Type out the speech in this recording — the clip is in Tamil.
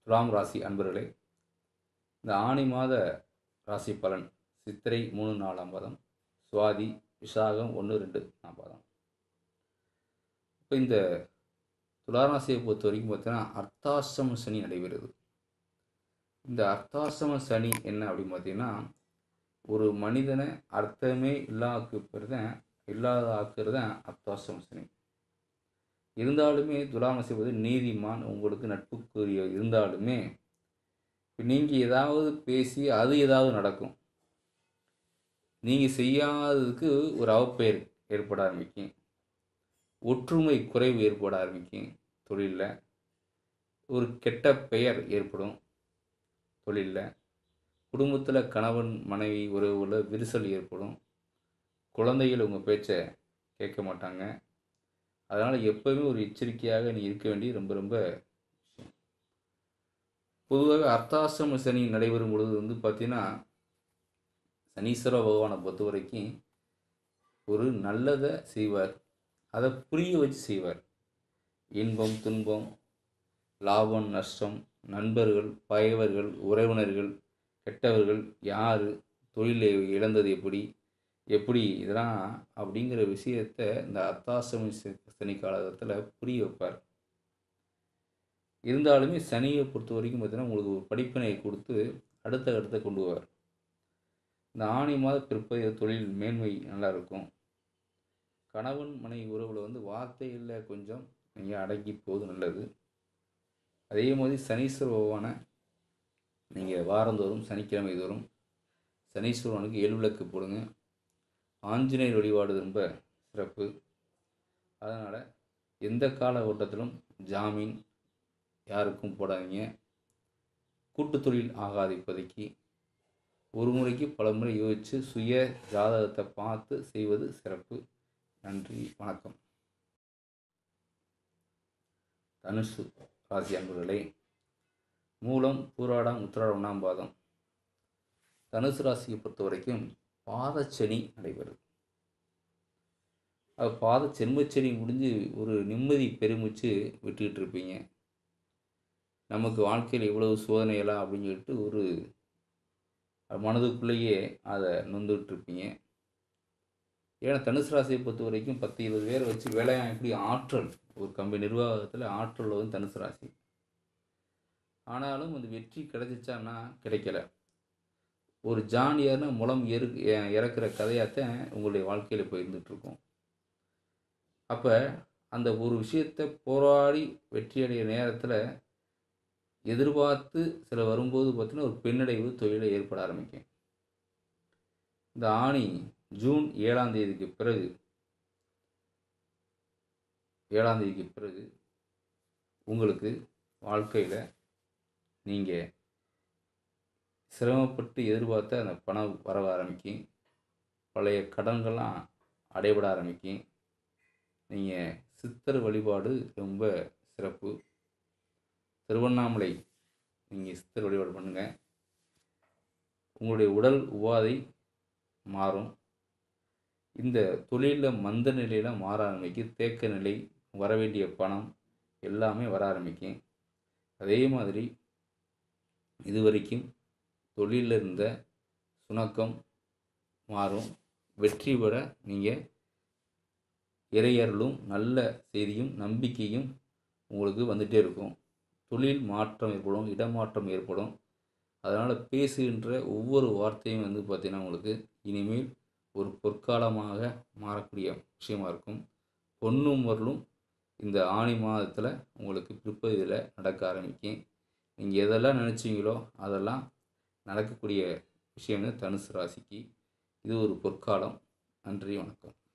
துலாம் ராசி அன்பர்களே இந்த ஆணி மாத ராசி பலன் சித்திரை மூணு நாலாம் பாதம் சுவாதி விசாகம் ஒன்று ரெண்டு நாலாம் பாதம் இப்போ இந்த துளாராசியை பொறுத்த வரைக்கும் பார்த்தீங்கன்னா அர்த்தாசிரம சனி நடைபெறுது இந்த அர்த்தாசிரம சனி என்ன அப்படின்னு பார்த்தீங்கன்னா ஒரு மனிதனை அர்த்தமே இல்லாக்குறது இல்லாத ஆக்குறது தான் அர்த்தாசிரம சனி இருந்தாலுமே துலாராசி வந்து நீதிமான் உங்களுக்கு நட்புக்குரிய இருந்தாலுமே நீங்கள் ஏதாவது பேசி அது ஏதாவது நடக்கும் நீங்கள் செய்யாததுக்கு ஒரு அவப்பெயர் ஏற்பட ஆரம்பிக்கும் ஒற்றுமை குறைவு ஏற்பட ஆரம்பிக்கும் தொழிலில் ஒரு கெட்ட பெயர் ஏற்படும் தொழிலில் குடும்பத்தில் கணவன் மனைவி உறவுல விரிசல் ஏற்படும் குழந்தைகள் உங்கள் பேச்சை கேட்க மாட்டாங்க அதனால் எப்போவுமே ஒரு எச்சரிக்கையாக நீ இருக்க வேண்டியது ரொம்ப ரொம்ப விஷயம் பொதுவாக அர்த்தாசிரம சனி நடைபெறும் பொழுது வந்து பார்த்தீங்கன்னா சனீஸ்வர பகவானை பொறுத்த வரைக்கும் ஒரு நல்லதை செய்வார் அதை புரிய வச்சு செய்வார் இன்பம் துன்பம் லாபம் நஷ்டம் நண்பர்கள் பகைவர்கள் உறவினர்கள் கெட்டவர்கள் யார் தொழிலை இழந்தது எப்படி எப்படி இதெல்லாம் அப்படிங்கிற விஷயத்த இந்த அர்த்தாசிரம சனி காலகட்டத்தில் புரிய வைப்பார் இருந்தாலுமே சனியை பொறுத்த வரைக்கும் பார்த்தீங்கன்னா உங்களுக்கு ஒரு படிப்பினை கொடுத்து அடுத்த கட்டத்தை கொண்டு வருவார் இந்த ஆணி மாத பிற்பதைய தொழில் மேன்மை நல்லா இருக்கும் கணவன் மனைவி உறவில் வந்து வார்த்தைகளில் கொஞ்சம் நீங்கள் அடங்கி போவது நல்லது அதே மாதிரி சனீஸ்வர பகவானை நீங்கள் வாரந்தோறும் சனிக்கிழமை தோறும் சனீஸ்வரனுக்கு எள்விளக்கு போடுங்க ஆஞ்சநேயர் வழிபாடு ரொம்ப சிறப்பு அதனால் எந்த கால ஓட்டத்திலும் ஜாமீன் யாருக்கும் போடாதீங்க கூட்டு தொழில் ஆகாது இப்போதைக்கு ஒரு முறைக்கு பல முறை யோசித்து சுய ஜாதகத்தை பார்த்து செய்வது சிறப்பு நன்றி வணக்கம் தனுசு ராசி அன்பர்களே மூலம் பூராடம் உத்திராடம் ஒன்றாம் பாதம் தனுசு ராசியை பொறுத்த வரைக்கும் பாதச்சனி நடைபெறுது அது பாத சென்மச்சனி முடிஞ்சு ஒரு நிம்மதி பெருமிச்சு விட்டுக்கிட்டு இருப்பீங்க நமக்கு வாழ்க்கையில் இவ்வளவு சோதனையெல்லாம் அப்படின்னு சொல்லிட்டு ஒரு மனதுக்குள்ளேயே அதை நொந்துகிட்டு இருப்பீங்க ஏன்னா தனுசு ராசியை பொறுத்த வரைக்கும் பத்து இருபது பேரை வச்சு வேலையாக எப்படி ஆற்றல் ஒரு கம்பெனி நிர்வாகத்தில் ஆற்றல் வந்து தனுசு ராசி ஆனாலும் அந்த வெற்றி கிடைச்சிச்சான்னா கிடைக்கல ஒரு ஜான் ஏறுனா முளம் எரு இறக்குற கதையாகத்தான் உங்களுடைய வாழ்க்கையில் இப்போ இருந்துகிட்ருக்கோம் அப்போ அந்த ஒரு விஷயத்தை போராடி வெற்றியடைய நேரத்தில் எதிர்பார்த்து சில வரும்போது பார்த்தீங்கன்னா ஒரு பின்னடைவு தொழிலை ஏற்பட ஆரம்பிக்கும் இந்த ஆணி ஜூன் ஏழாம் தேதிக்கு பிறகு ஏழாம் தேதிக்கு பிறகு உங்களுக்கு வாழ்க்கையில் நீங்கள் சிரமப்பட்டு எதிர்பார்த்த அந்த பணம் வர ஆரம்பிக்கும் பழைய கடன்கள்லாம் அடைபட ஆரம்பிக்கும் நீங்கள் சித்தர் வழிபாடு ரொம்ப சிறப்பு திருவண்ணாமலை நீங்கள் சித்தர் வழிபாடு பண்ணுங்கள் உங்களுடைய உடல் உபாதை மாறும் இந்த தொழிலில் மந்த நிலையில் மாற ஆரம்பிக்கும் தேக்க நிலை வர வேண்டிய பணம் எல்லாமே வர ஆரம்பிக்கும் அதே மாதிரி இது வரைக்கும் தொழிலில் இருந்த சுணக்கம் மாறும் வெற்றி பெற நீங்கள் இறையர்களும் நல்ல செய்தியும் நம்பிக்கையும் உங்களுக்கு வந்துகிட்டே இருக்கும் தொழில் மாற்றம் ஏற்படும் இடமாற்றம் ஏற்படும் அதனால் பேசுகின்ற ஒவ்வொரு வார்த்தையும் வந்து பார்த்திங்கன்னா உங்களுக்கு இனிமேல் ஒரு பொற்காலமாக மாறக்கூடிய விஷயமா இருக்கும் பொண்ணும் பொருளும் இந்த ஆணி மாதத்தில் உங்களுக்கு பிற்பகுதியில் நடக்க ஆரம்பிக்கும் நீங்கள் எதெல்லாம் நினச்சிங்களோ அதெல்லாம் நடக்கக்கூடிய விஷயம் தனுசு ராசிக்கு இது ஒரு பொற்காலம் நன்றி வணக்கம்